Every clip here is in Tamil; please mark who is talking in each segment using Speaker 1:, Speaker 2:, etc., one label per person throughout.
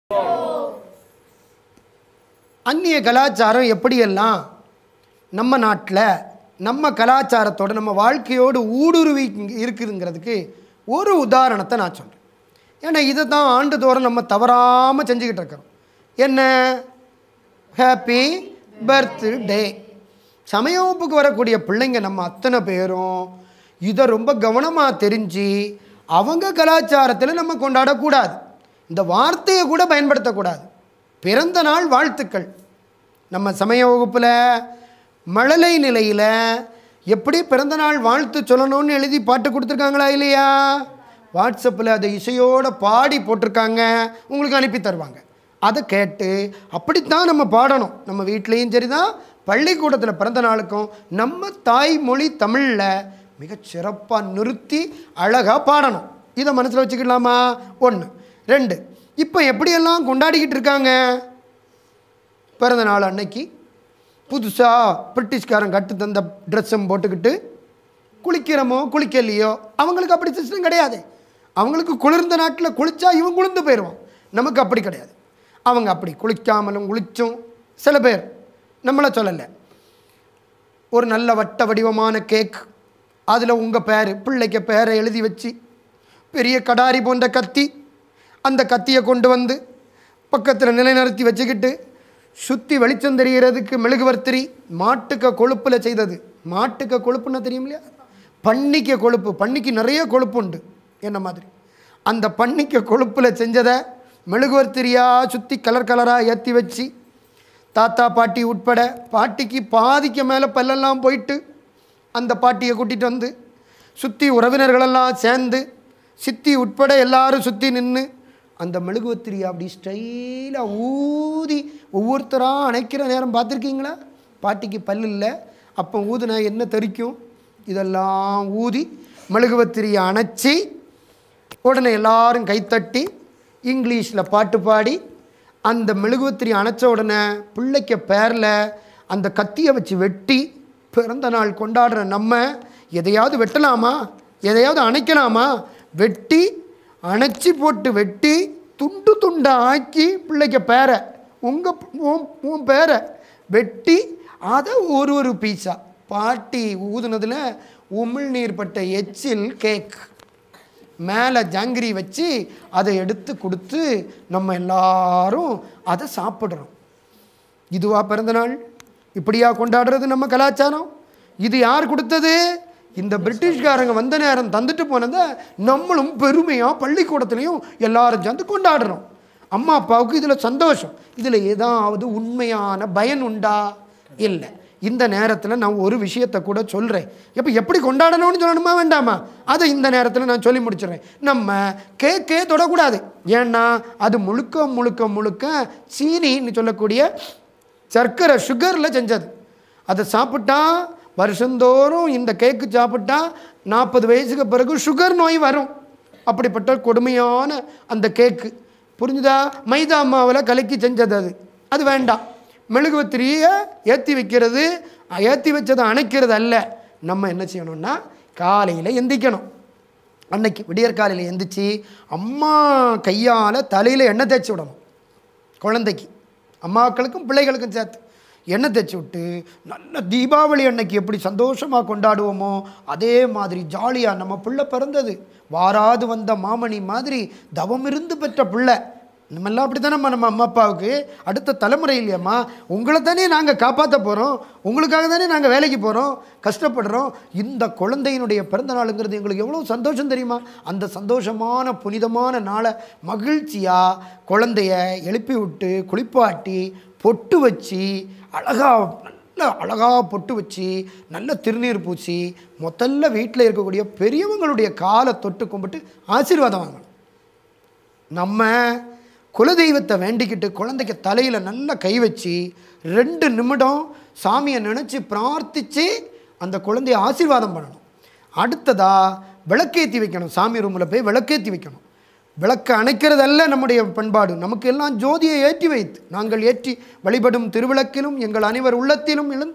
Speaker 1: அந்நிய கலாச்சாரம் எப்படியெல்லாம் நம்ம நாட்டில் நம்ம கலாச்சாரத்தோட நம்ம வாழ்க்கையோடு ஊடுருவி இருக்குதுங்கிறதுக்கு ஒரு உதாரணத்தை நான் சொல்கிறேன் ஏன்னா இதை தான் ஆண்டுதோறும் நம்ம தவறாமல் செஞ்சுக்கிட்டு இருக்கிறோம் என்ன ஹாப்பி பர்த்டே சமய வகுப்புக்கு வரக்கூடிய பிள்ளைங்க நம்ம அத்தனை பேரும் இதை ரொம்ப கவனமாக தெரிஞ்சு அவங்க கலாச்சாரத்தில் நம்ம கொண்டாடக்கூடாது இந்த வார்த்தையை கூட பயன்படுத்தக்கூடாது பிறந்த நாள் வாழ்த்துக்கள் நம்ம சமய வகுப்பில் மழலை நிலையில் எப்படி பிறந்த நாள் வாழ்த்து சொல்லணும்னு எழுதி பாட்டு கொடுத்துருக்காங்களா இல்லையா வாட்ஸ்அப்பில் அதை இசையோடு பாடி போட்டிருக்காங்க உங்களுக்கு அனுப்பி தருவாங்க அதை கேட்டு அப்படித்தான் நம்ம பாடணும் நம்ம வீட்லேயும் சரி தான் பள்ளிக்கூடத்தில் பிறந்த நாளுக்கும் நம்ம தாய்மொழி தமிழில் மிகச் சிறப்பாக நிறுத்தி அழகாக பாடணும் இதை மனசில் வச்சுக்கலாமா ஒன்று ரெண்டு இப்போ எப்படியெல்லாம் கொண்டாடிக்கிட்டு இருக்காங்க பிறந்த நாள் அன்னைக்கு புதுசாக பிரிட்டிஷ்காரன் கட்டு தந்த ட்ரெஸ்ஸும் போட்டுக்கிட்டு குளிக்கிறோமோ குளிக்கலையோ அவங்களுக்கு அப்படி சிஸ்டம் கிடையாது அவங்களுக்கு குளிர்ந்த நாட்டில் குளிச்சா இவன் குளிர்ந்து போயிடுவான் நமக்கு அப்படி கிடையாது அவங்க அப்படி குளிக்காமலும் குளிச்சும் சில பேர் நம்மளை சொல்லலை ஒரு நல்ல வட்ட வடிவமான கேக் அதில் உங்கள் பேர் பிள்ளைக்கு பேரை எழுதி வச்சு பெரிய கடாரி போன்ற கத்தி அந்த கத்தியை கொண்டு வந்து பக்கத்தில் நிலைநிறுத்தி வச்சுக்கிட்டு சுற்றி வெளிச்சம் தெரிகிறதுக்கு மெழுகுவர்த்திரி மாட்டுக்க கொழுப்பில் செய்தது மாட்டுக்க கொழுப்புன்னா தெரியும் இல்லையா பன்னிக்க கொழுப்பு பன்னிக்கு நிறைய கொழுப்பு உண்டு என்ன மாதிரி அந்த பன்னிக்க கொழுப்பில் செஞ்சதை மெழுகுவர்த்திரியாக சுற்றி கலர் கலராக ஏற்றி வச்சு தாத்தா பாட்டி உட்பட பாட்டிக்கு பாதிக்கு மேலே பல்லெல்லாம் போயிட்டு அந்த பாட்டியை கூட்டிகிட்டு வந்து சுற்றி உறவினர்களெல்லாம் சேர்ந்து சித்தி உட்பட எல்லாரும் சுற்றி நின்று அந்த மெழுகுவத்திரி அப்படி ஸ்டைலாக ஊதி ஒவ்வொருத்தராக அணைக்கிற நேரம் பார்த்துருக்கீங்களா பாட்டிக்கு பல் இல்லை அப்போ ஊதுனா என்ன தெரிக்கும் இதெல்லாம் ஊதி மெழுகுவத்திரியை அணைச்சி உடனே எல்லாரும் கைத்தட்டி இங்கிலீஷில் பாட்டு பாடி அந்த மெழுகுவத்திரி அணைச்ச உடனே பிள்ளைக்க பேரில் அந்த கத்தியை வச்சு வெட்டி பிறந்த நாள் கொண்டாடுற நம்ம எதையாவது வெட்டலாமா எதையாவது அணைக்கலாமா வெட்டி அணைச்சி போட்டு வெட்டி துண்டு துண்டை ஆக்கி பிள்ளைக்க பேரை உங்கள் உன் பேரை வெட்டி அதை ஒரு ஒரு பீஸா பாட்டி ஊதுனதில் உமிழ்நீர் பட்ட எச்சில் கேக் மேலே ஜாங்கிரி வச்சு அதை எடுத்து கொடுத்து நம்ம எல்லாரும் அதை சாப்பிட்றோம் இதுவா பிறந்தநாள் இப்படியா கொண்டாடுறது நம்ம கலாச்சாரம் இது யார் கொடுத்தது இந்த பிரிட்டிஷ்காரங்க வந்த நேரம் தந்துட்டு போனதை நம்மளும் பெருமையாக பள்ளிக்கூடத்துலேயும் எல்லாரும் சேர்ந்து கொண்டாடுறோம் அம்மா அப்பாவுக்கு இதில் சந்தோஷம் இதில் ஏதாவது உண்மையான பயன் உண்டா இல்லை இந்த நேரத்தில் நான் ஒரு விஷயத்தை கூட சொல்கிறேன் இப்போ எப்படி கொண்டாடணும்னு சொல்லணுமா வேண்டாமா அதை இந்த நேரத்தில் நான் சொல்லி முடிச்சிடுறேன் நம்ம கேக்கே தொடக்கூடாது ஏன்னா அது முழுக்க முழுக்க முழுக்க சீனின்னு சொல்லக்கூடிய சர்க்கரை சுகரில் செஞ்சது அதை சாப்பிட்டா வருஷந்தோறும் இந்த கேக்கு சாப்பிட்டா நாற்பது வயசுக்கு பிறகு சுகர் நோய் வரும் அப்படிப்பட்ட கொடுமையான அந்த கேக்கு புரிஞ்சுதா மைதா மாவில் கலக்கி செஞ்சது அது அது வேண்டாம் மெழுகுவத்திரியை ஏற்றி வைக்கிறது ஏற்றி வச்சதை அணைக்கிறது அல்ல நம்ம என்ன செய்யணும்னா காலையில் எந்திக்கணும் அன்னைக்கு விடியற்காலையில் எந்திரிச்சு அம்மா கையால் தலையில் எண்ணெய் தேய்ச்சி விடணும் குழந்தைக்கு அம்மாக்களுக்கும் பிள்ளைகளுக்கும் சேர்த்து எண்ணெய் தேய்ச்சி விட்டு நல்ல தீபாவளி அன்னைக்கு எப்படி சந்தோஷமாக கொண்டாடுவோமோ அதே மாதிரி ஜாலியாக நம்ம பிள்ளை பிறந்தது வாராது வந்த மாமணி மாதிரி தவமிருந்து பெற்ற பிள்ளை நம்மெல்லாம் அப்படி தானே நம்ம அம்மா அப்பாவுக்கு அடுத்த தலைமுறை இல்லையம்மா உங்களை தானே நாங்கள் காப்பாற்ற போகிறோம் உங்களுக்காக தானே நாங்கள் வேலைக்கு போகிறோம் கஷ்டப்படுறோம் இந்த குழந்தையினுடைய பிறந்த நாளுங்கிறது எங்களுக்கு எவ்வளோ சந்தோஷம் தெரியுமா அந்த சந்தோஷமான புனிதமான நாளை மகிழ்ச்சியாக குழந்தைய எழுப்பி விட்டு குளிப்பாட்டி பொட்டு வச்சு அழகாக நல்ல அழகாக பொட்டு வச்சு நல்ல திருநீர் பூசி முதல்ல வீட்டில் இருக்கக்கூடிய பெரியவங்களுடைய காலை தொட்டு கும்பிட்டு ஆசீர்வாதம் வாங்கணும் நம்ம குலதெய்வத்தை வேண்டிக்கிட்டு குழந்தைக்கு தலையில் நல்லா கை வச்சு ரெண்டு நிமிடம் சாமியை நினச்சி பிரார்த்தித்து அந்த குழந்தைய ஆசீர்வாதம் பண்ணணும் அடுத்ததாக விளக்கேற்றி வைக்கணும் சாமி ரூமில் போய் விளக்கேற்றி வைக்கணும் விளக்கு அணைக்கிறதல்ல நம்முடைய பண்பாடு நமக்கு எல்லாம் ஜோதியை ஏற்றி வைத்து நாங்கள் ஏற்றி வழிபடும் திருவிளக்கிலும் எங்கள் அனைவர் உள்ளத்திலும் எழுந்தருளி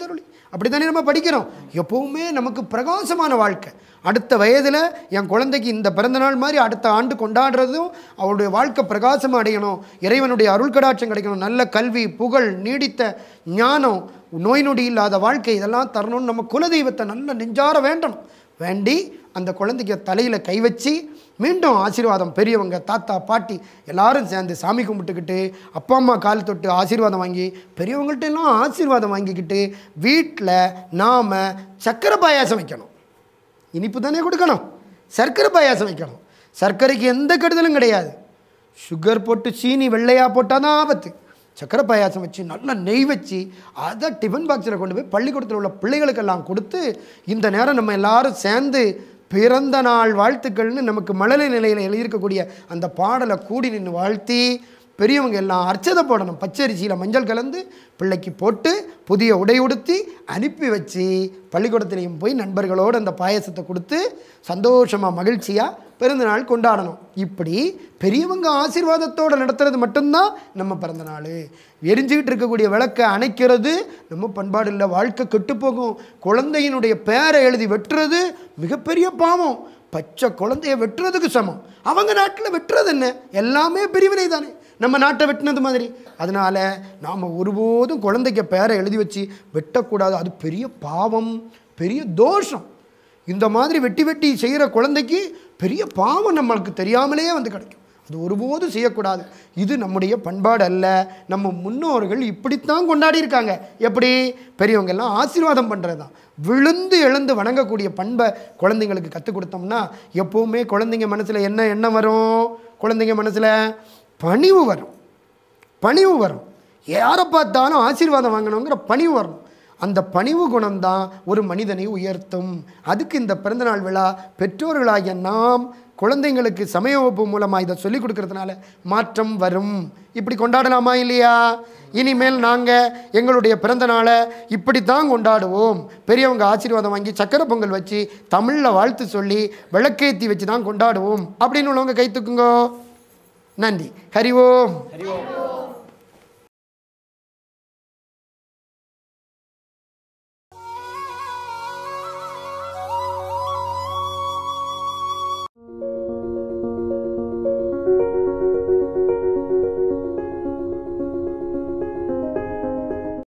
Speaker 1: அப்படி தானே நம்ம படிக்கிறோம் எப்போவுமே நமக்கு பிரகாசமான வாழ்க்கை அடுத்த வயதில் என் குழந்தைக்கு இந்த பிறந்தநாள் மாதிரி அடுத்த ஆண்டு கொண்டாடுறதும் அவளுடைய வாழ்க்கை பிரகாசம் அடையணும் இறைவனுடைய அருள் கடாட்சம் கிடைக்கணும் நல்ல கல்வி புகழ் நீடித்த ஞானம் நோய் நொடி இல்லாத வாழ்க்கை இதெல்லாம் தரணும்னு நம்ம குலதெய்வத்தை நல்ல நெஞ்சார வேண்டணும் வேண்டி அந்த குழந்தைக்கு தலையில் கை வச்சு மீண்டும் ஆசீர்வாதம் பெரியவங்க தாத்தா பாட்டி எல்லாரும் சேர்ந்து சாமி கும்பிட்டுக்கிட்டு அப்பா அம்மா கால் தொட்டு ஆசீர்வாதம் வாங்கி பெரியவங்கள்ட்ட எல்லாம் ஆசீர்வாதம் வாங்கிக்கிட்டு வீட்டில் நாம் சக்கரை பாயாசம் வைக்கணும் இனிப்பு தானே கொடுக்கணும் சர்க்கரை பாயாசம் வைக்கணும் சர்க்கரைக்கு எந்த கெடுதலும் கிடையாது சுகர் போட்டு சீனி வெள்ளையாக போட்டால் தான் ஆபத்து சக்கரை பாயாசம் வச்சு நல்லா நெய் வச்சு அதை டிஃபன் பாக்ஸில் கொண்டு போய் பள்ளிக்கூடத்தில் உள்ள பிள்ளைகளுக்கெல்லாம் கொடுத்து இந்த நேரம் நம்ம எல்லாரும் சேர்ந்து பிறந்த நாள் வாழ்த்துக்கள்னு நமக்கு மழலை நிலையில் எழுதியிருக்கக்கூடிய அந்த பாடலை கூடி நின்று வாழ்த்தி பெரியவங்க எல்லாம் அர்ச்சதை போடணும் பச்சரிசியில் மஞ்சள் கலந்து பிள்ளைக்கு போட்டு புதிய உடை உடுத்தி அனுப்பி வச்சு பள்ளிக்கூடத்துலேயும் போய் நண்பர்களோடு அந்த பாயசத்தை கொடுத்து சந்தோஷமாக மகிழ்ச்சியாக பிறந்தநாள் கொண்டாடணும் இப்படி பெரியவங்க ஆசீர்வாதத்தோடு நடத்துறது மட்டும்தான் நம்ம பிறந்தநாள் எரிஞ்சுக்கிட்டு இருக்கக்கூடிய விளக்கை அணைக்கிறது நம்ம பண்பாடு இல்லை வாழ்க்கை கெட்டுப்போகும் குழந்தையினுடைய பேரை எழுதி வெட்டுறது மிகப்பெரிய பாவம் பச்சை குழந்தைய வெட்டுறதுக்கு சமம் அவங்க நாட்டில் வெட்டுறது என்ன எல்லாமே பிரிவினை தானே நம்ம நாட்டை வெட்டினது மாதிரி அதனால் நாம் ஒருபோதும் குழந்தைக்கு பேரை எழுதி வச்சு வெட்டக்கூடாது அது பெரிய பாவம் பெரிய தோஷம் இந்த மாதிரி வெட்டி வெட்டி செய்கிற குழந்தைக்கு பெரிய பாவம் நம்மளுக்கு தெரியாமலேயே வந்து கிடைக்கும் அது ஒருபோதும் செய்யக்கூடாது இது நம்முடைய பண்பாடு அல்ல நம்ம முன்னோர்கள் இப்படித்தான் கொண்டாடி இருக்காங்க எப்படி பெரியவங்க எல்லாம் ஆசீர்வாதம் பண்ணுறது தான் விழுந்து எழுந்து வணங்கக்கூடிய பண்பை குழந்தைங்களுக்கு கற்றுக் கொடுத்தோம்னா எப்போவுமே குழந்தைங்க மனசில் என்ன எண்ணம் வரும் குழந்தைங்க மனசில் பணிவு வரும் பணிவு வரும் யாரை பார்த்தாலும் ஆசீர்வாதம் வாங்கணுங்கிற பணிவு வரணும் அந்த பணிவு குணம்தான் ஒரு மனிதனை உயர்த்தும் அதுக்கு இந்த பிறந்தநாள் விழா பெற்றோர்களாகிய நாம் குழந்தைங்களுக்கு சமய வகுப்பு மூலமாக இதை சொல்லிக் கொடுக்கறதுனால மாற்றம் வரும் இப்படி கொண்டாடலாமா இல்லையா இனிமேல் நாங்கள் எங்களுடைய பிறந்த நாளை இப்படித்தான் கொண்டாடுவோம் பெரியவங்க ஆசீர்வாதம் வாங்கி சக்கரை பொங்கல் வச்சு தமிழில் வாழ்த்து சொல்லி விளக்கேற்றி வச்சு தான் கொண்டாடுவோம் அப்படின்னு உள்ளவங்க கை தூக்குங்கோ நன்றி ஹரி ஓம்